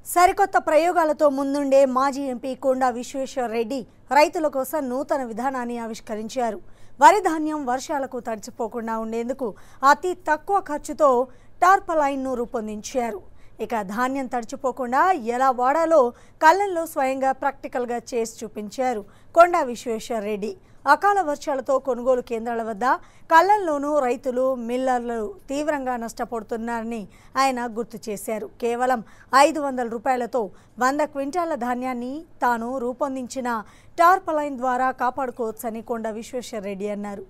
సరికొత్త ప్రయోగాలతో ముందుండే మాజీ ఎంపీ కొండా విశ్వేశ్వర్ రెడ్డి రైతుల కోసం నూతన విధానాన్ని ఆవిష్కరించారు వరి ధాన్యం వర్షాలకు తడిచిపోకుండా ఉండేందుకు అతి తక్కువ ఖర్చుతో టార్పలైన్ను రూపొందించారు ఇక ధాన్యం తడిచిపోకుండా ఎలా వాడాలో కళ్ళల్లో స్వయంగా ప్రాక్టికల్గా చేసి చూపించారు కొండా విశ్వేశ్వర్ రెడ్డి అకాల వర్షాలతో కొనుగోలు కేంద్రాల వద్ద కళ్ళల్లోనూ రైతులు మిల్లర్లు తీవ్రంగా నష్టపోతున్నారని ఆయన గుర్తు చేశారు కేవలం ఐదు వందల రూపాయలతో వంద క్వింటాల ధాన్యాన్ని తాను రూపొందించిన టార్పలైన్ ద్వారా కాపాడుకోవచ్చని కొండ విశ్వేశ్వర్ రెడ్డి అన్నారు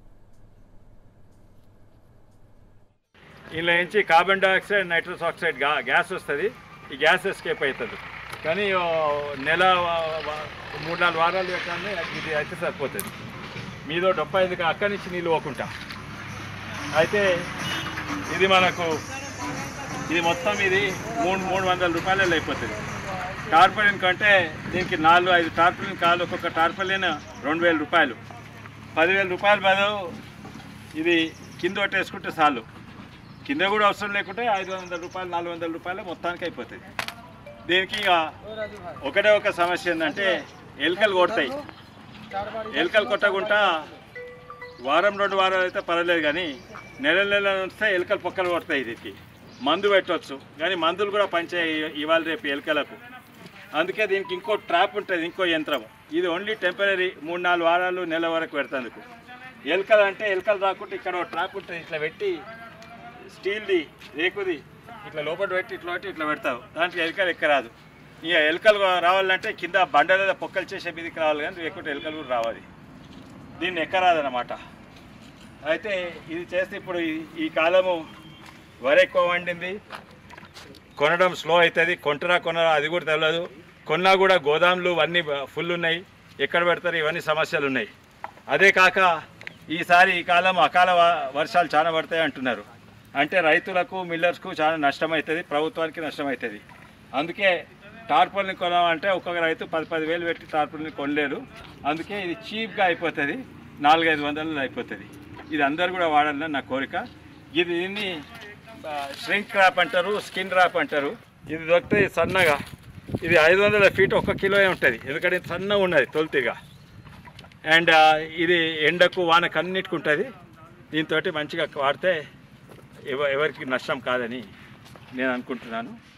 ఇందులో నుంచి కార్బన్ డైఆక్సైడ్ నైట్రస్ ఆక్సైడ్ గా గ్యాస్ వస్తుంది ఈ గ్యాస్ ఎస్కేప్ అవుతుంది కానీ ఓ నెల వ- వ- మూడు నాలుగు వారాలు పెట్టాలని ఇది అయితే సరిపోతుంది మీదో డొప్ప ఎందుకు అక్కడి నుంచి నీళ్ళు పోకుంటా అయితే ఇది మనకు ఇది మొత్తం ఇది మూడు మూడు వందల రూపాయలు అయిపోతుంది టార్పలిన్ కంటే దీనికి నాలుగు ఐదు టార్పలిన్ కాదు ఒక్కొక్క టార్పలిన్ రెండు వేల రూపాయలు పదివేల రూపాయలు బదులు ఇది కింద కొట్టేసుకుంటే చాలు కింద కూడా అవసరం లేకుంటే ఐదు వందల రూపాయలు నాలుగు వందల రూపాయలు మొత్తానికి అయిపోతుంది దీనికి ఇక ఒకటే ఒక సమస్య ఏంటంటే ఎలుకలు కొడతాయి ఎలుకలు కొట్టకుండా వారం రెండు వారాలు అయితే పర్వాలేదు కానీ నెల నెల వస్తే ఎలుకలు పొక్కలు కొడతాయి దీనికి మందు పెట్టవచ్చు కానీ మందులు కూడా పనిచేయ ఇవాళ రేపు ఎలుకలకు అందుకే దీనికి ఇంకో ట్రాప్ ఉంటుంది ఇంకో యంత్రం ఇది ఓన్లీ టెంపరీ మూడు నాలుగు వారాలు నెల వరకు పెడతాందుకు ఎలుకలు అంటే ఎలుకలు రాకుంటే ఇక్కడ ఒక ట్రాప్ ఉంటుంది ఇట్లా పెట్టి స్టీల్ది రేకుది ఇట్లా లోపల పెట్టి ఇట్లా పెట్టి ఇట్లా పెడతావు దాంట్లో ఎలుకలు ఎక్కరాదు ఇక ఎలుకలు రావాలంటే కింద బండల పొక్కలు చేసే మీదకి రావాలి కానీ లేకుంటే ఎలుకలు కూడా రావాలి దీన్ని ఎక్కరాదన్నమాట అయితే ఇది చేస్తే ఇప్పుడు ఈ- ఈ కాలము వరి ఎక్కువ వండింది కొనడం స్లో అవుతుంది కొంటరా కొనరా అది కూడా తెలియదు కొన్నా కూడా గోదాములు అన్నీ ఫుల్ ఉన్నాయి ఎక్కడ పెడతారు ఇవన్నీ సమస్యలు ఉన్నాయి అదే కాక ఈసారి ఈ కాలం అకాల వ- వర్షాలు చాలా పడతాయి అంటున్నారు అంటే రైతులకు మిల్లర్స్కు చాలా నష్టం అవుతుంది ప్రభుత్వానికి నష్టం అవుతుంది అందుకే టార్పల్ని కొనాలంటే ఒక్కొక్క రైతు పది పది వేలు పెట్టి టార్పల్ని కొనలేరు అందుకే ఇది చీప్గా అయిపోతుంది నాలుగైదు వందలు అయిపోతుంది ఇది అందరు కూడా వాడాలని నా కోరిక ఇది దీన్ని ష్రింక్ ర్యాప్ అంటారు స్కిన్ ర్యాప్ అంటారు ఇది దొరుకుతుంది సన్నగా ఇది ఐదు వందల ఫీట్ ఒక కిలో ఉంటుంది ఎందుకంటే ఇది సన్నగా ఉన్నది తొలితిగా అండ్ ఇది ఎండకు వానకు అన్నిటికి ఉంటుంది దీంతో మంచిగా వాడితే ఎవ ఎవరికి నష్టం కాదని నేను అనుకుంటున్నాను